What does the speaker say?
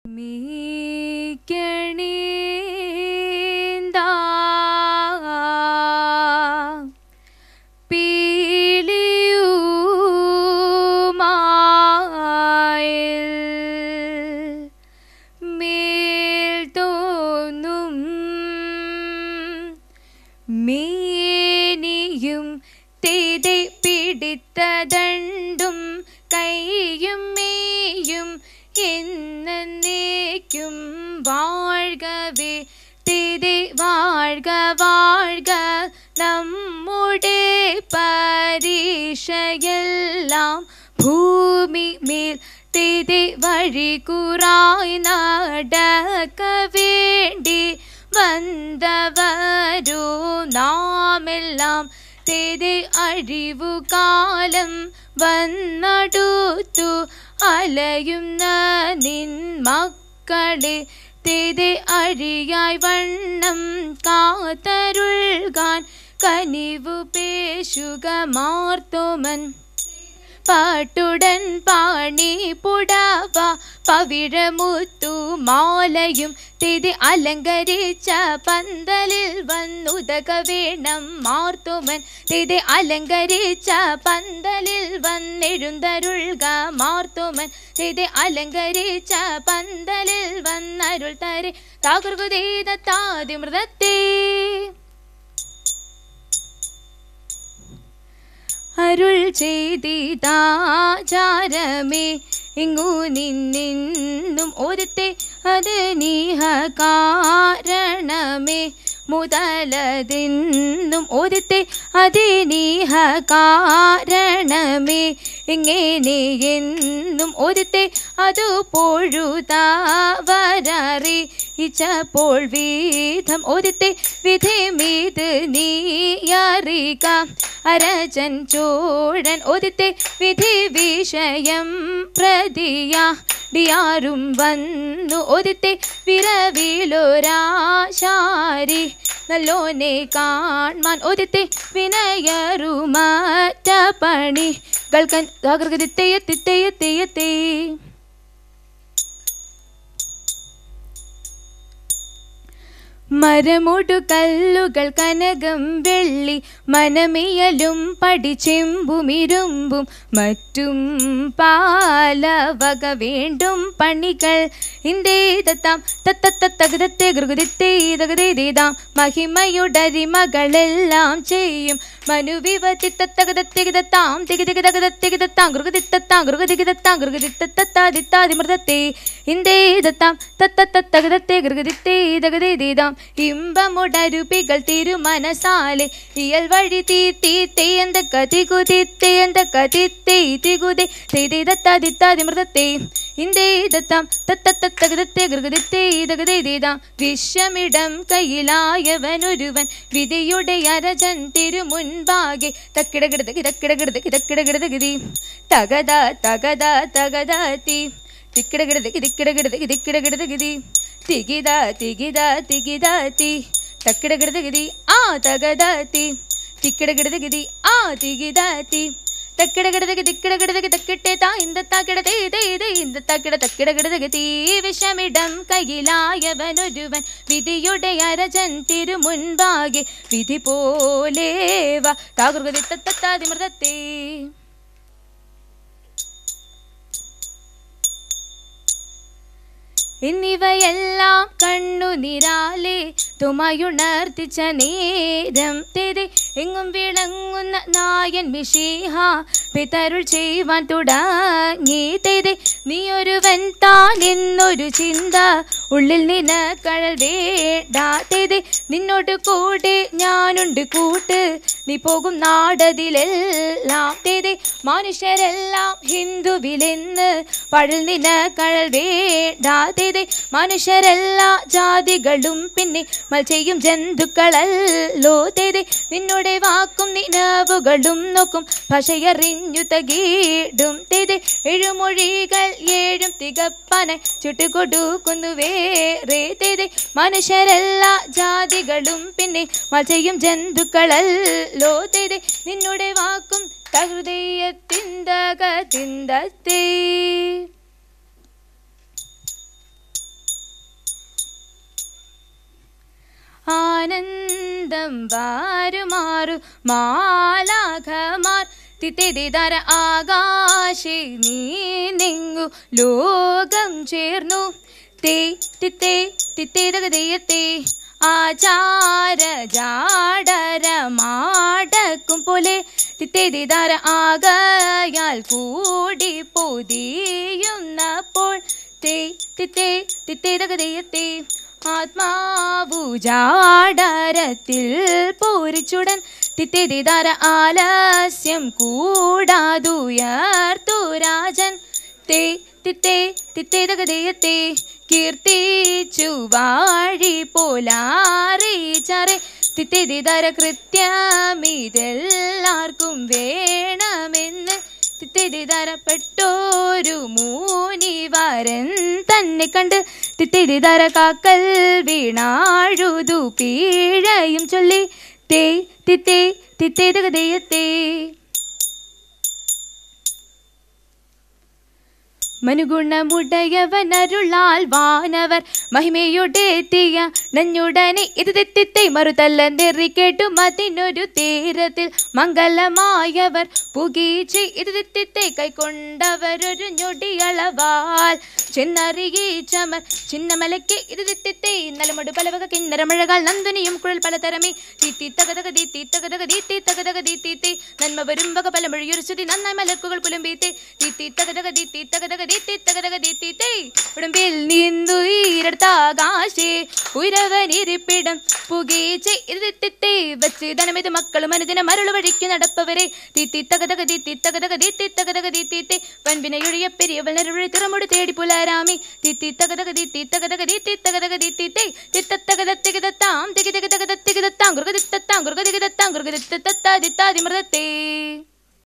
മീക്കണീന്താ പീലിയുമായിൽ മേൽ തോന്നും മേനിയും തേതെ പിടിത്തതണ്ടും കൈയും മേയും എന്നേക്കും വാഴ്കവേ തേതെ വാഴ്ക വാഴ്ക നമ്മുടെ പരീക്ഷയെല്ലാം ഭൂമി മേൽ തേതെ വഴി കുറായി നടക്ക വേണ്ടി വന്നവരോ നാമെല്ലാം തേതെ അഴിവു കാലം വന്നടുത്തു അലയുന്ന നിൻ മക്കളെ തേതെ അഴിയായി വണ്ണം കാത്തരുൾകാൻ കനിവു പേശുക മാർത്തോമൻ പാട്ടുടൻ പാണി പുടവ പവിഴമുത്തു മാലയും തിരി അലങ്കരിച്ച പന്തലിൽ വന്നുതക വേണം മാർത്തുമൻ തിരി അലങ്കരിച്ച പന്തലിൽ വന്നെഴുന്തരുൾക മാർത്തുമൻ തിരി അലങ്കരിച്ച പന്തലിൽ വന്നരുൾ തരെ താകുർകുതീതാതിമൃതത്തേ അരുൾ ചെയ്തിതാചാരമേ ഇങ്ങു നിന്നും ഒരുത്തെ അത് നീഹ കാരണമേ മുതലതിന്നും ഒരുത്തെ അതിനീഹ കാരണമേ ഇങ്ങനെ എന്നും ഒരുത്തെ അതു പൊഴുതാവരറി ഇച്ചപ്പോൾ വീതം ഒരുത്തെ വിധി മീത് നീയറിക അരജൻ ചോഴൻ ഒരുത്തെ വിധി വിഷയം പ്രതിയ ഡിയാരും വന്നു ഒരുത്തെ വിരവിലൊരാശാരി നല്ലോനെ കാൺമാൻ ഒരുത്തെ വിനയറുമറ്റ പണി ഗൾക്കൻ തകർകതിത്തെയ്യത്തിത്തെയ്യത്തെയ്യത്തേ മരമൊടു കല്ലുകൾ കനകം വെള്ളി മനമിയലും പടിച്ചെമ്പുമിരുമ്പും മറ്റും പാലവക വേണ്ടും പണികൾ ഇന്ദേതത്താം തത്തത്തകതത്തെ ഗൃഗതിത്തെ തകതേതാം മഹിമയുടരിമകളെല്ലാം ചെയ്യും മനുവിവത്തിത്തകതത്തികിതത്താം തികിതികിതകതത്തികിതത്താം ഗൃഗതിത്തത്താം ഗൃഗതികിതത്താം ഗൃഗതിത്തത്താദിത്താതിമൃതത്തെ ഇന്ദേതത്താം തത്തത്തകതത്തെ ഗൃഗതിത്തെ തകതേതാം ഇമ്പമുടരുപികൾ തിരുമനസാലെ ഇയൽ വഴി തീത്തി തെയ്യന്ത കതികുതി തെയ്യന്ത കതിത്തെ തികുതി തെയ്തത്താദിത്താതിമൃതത്തെ ഇന്ദേതത്താം തത്തത്തകതത്തെ ഗൃഗതിത്തെ തകതേതാം വിശ്വമിടം കയ്യിലായവനൊരുവൻ വിധിയുടെ അരജൻ തിരുമുൻപാകെ തക്കിടകിടതകി തക്കിടകിടതകി തക്കിടകിടതകിതി തകത തകത തകത തീ തിക്കിടകിടതകി തിക്കിടകിടതകി തിക്കിടകിടതകിതി തികിത തികിത തികിത തി തക്കിടകിടതകിതി ആ തകത തി തിക്കിടകിടതകിതി ആ തികിത തി തക്കിടകിടതകി തിക്കിടകിടതകി തക്കിട്ടെ താ ഇന്ദത്താ കിടതേ ദേ ദേ ഇന്ദത്താ കിട തക്കിടകിടതകി തീ വിഷമിടം കയ്യിലായവനൊരുവൻ വിധിയുടെ അരജൻ തിരുമുൻപാകെ വിധി പോലേവ താകുർഗതി തത്തത്താതിമൃതത്തേ എന്നിവയെല്ലാം കണ്ണുനിരാലെ തുമയുണർത്തിച്ച നേരം തെരെ എങ്ങും വിളങ്ങുന്ന നായൻ മിഷീഹ പിതരുൾ ചെയ്യുവാൻ തുടങ്ങി തെരെ നീ ഒരുവൻ താൻ എന്നൊരു ചിന്ത ഉള്ളിൽ നിന്ന് കഴൽ വേണ്ടാത്തേതെ നിന്നോട് കൂടെ ഞാനുണ്ട് കൂട്ട് നീ പോകും നാടതിലെല്ലാം തേതെ മനുഷ്യരെല്ലാം ഹിന്ദുവിലെന്ന് പഴൽ നിന്ന് കഴൽ വേണ്ടാത്തേതെ മനുഷ്യരെല്ലാ ജാതികളും പിന്നെ മത്സ്യം ജന്തുക്കളല്ലോ തേതെ നിന്നോടെ വാക്കും നിലവുകളും നോക്കും ഭാഷയറിഞ്ഞു തകീടും തേതെ എഴുമൊഴികൾ ഏഴും തികപ്പന ചുട്ടുകൊടുക്കുന്നു വേറെ തേതെ മനുഷ്യരെല്ലാ ജാതികളും പിന്നെ മത്സ്യം ജന്തുക്കളല്ലോ തേതെ നിന്നോടെ വാക്കും തഹൃദയത്തിന്തക തിന്തത്തേ ആനന്ദം വാരുമാറു മാലാഖമാർ തിത്തേതിതര ആകാശേ നീ നിങ്ങു ലോകം ചേർന്നു തേ തിത്തേ തിത്തേതകതയത്തെ ആചാര ജാടരമാടക്കും പോലെ തിത്തേതിതാര ആകയാൽ കൂടി പൊതിയുന്നപ്പോൾ തേ തിത്തേ തിത്തേതകതയത്തെ ആത്മാവു ജാടരത്തിൽ പൂരിച്ചുടൻ തിത്തേതിതാര ആലസ്യം കൂടാതുയർത്തു രാജൻ തേ തിത്തേ തിത്തേതകതയത്തെ കീർത്തിച്ചു വാഴി പോലാറിച്ചറെ തിത്തേതിതര കൃത്യമിതെല്ലാവർക്കും വേണമെന്ന് തിത്തിരിതരപ്പെട്ടോരു മൂനിവരൻ തന്നെ കണ്ട് തിത്തിരിതര കാക്കൽ വീണാഴുതു പീഴയും ചൊല്ലി തേ തിത്തേ തിത്തേതകതയത്തേ മനുഗുണമുടയവനരുളാൽ വാനവർ മഹിമയോടെത്തിയ നഞ്ഞുടനെ ഇത് തെത്തിത്തെ മറുതല്ല നെറി കേട്ടു അതിനൊരു തീരത്തിൽ മംഗലമായവർ പുകീച്ച് ഇത് തെത്തിത്തെ കൈക്കൊണ്ടവരൊരു ഞൊടിയളവാൽ ചെന്നറിയിച്ചമർ ചിന്നമലയ്ക്ക് ഇത് തെത്തിത്തെ നലമൊടു പലവക കിന്നരമഴകാൽ നന്ദനിയും കുഴൽ പലതരമേ തീത്തി തകതക തീത്തി തകതക തീത്തി തകതക തീത്തി നന്മ വരും വക പലമൊഴിയൊരു ശ്രുതി നന്നായി മലക്കുകൾ പുലമ്പീത്തെ തീത്തി തകതക തീത്തി തകതക തീത്തി തകതക തീത്തി ഉടമ്പിൽ നീന്തു ഈരടുത്താകാശേ ഉയരവനിരിപ്പിടം പുകീച്ച് ഇരുത്തിത്തെ വെച്ച് ധനമിത് മക്കളും അനുദിന മരുള് വഴിക്ക് നടപ്പവരെ തീത്തി തകതക തീത്തി തകതക തീത്തി തകതക തീത്തി വൻപിനയൊഴിയ പെരിയവൾ നരുവഴി തുറമുടി തേടി പുലരാമി തീത്തി തകതക തീത്തി തകതക തീത്തി തകതക തീത്തി തിത്തത്തകത തികതത്താം തികതക തകത തികതത്താം ഗുരുഗതിത്തത്താം ഗുരുഗതികതത്താം ഗുരുഗതിത്തത്താ ദിത്താതി മൃതത്തേ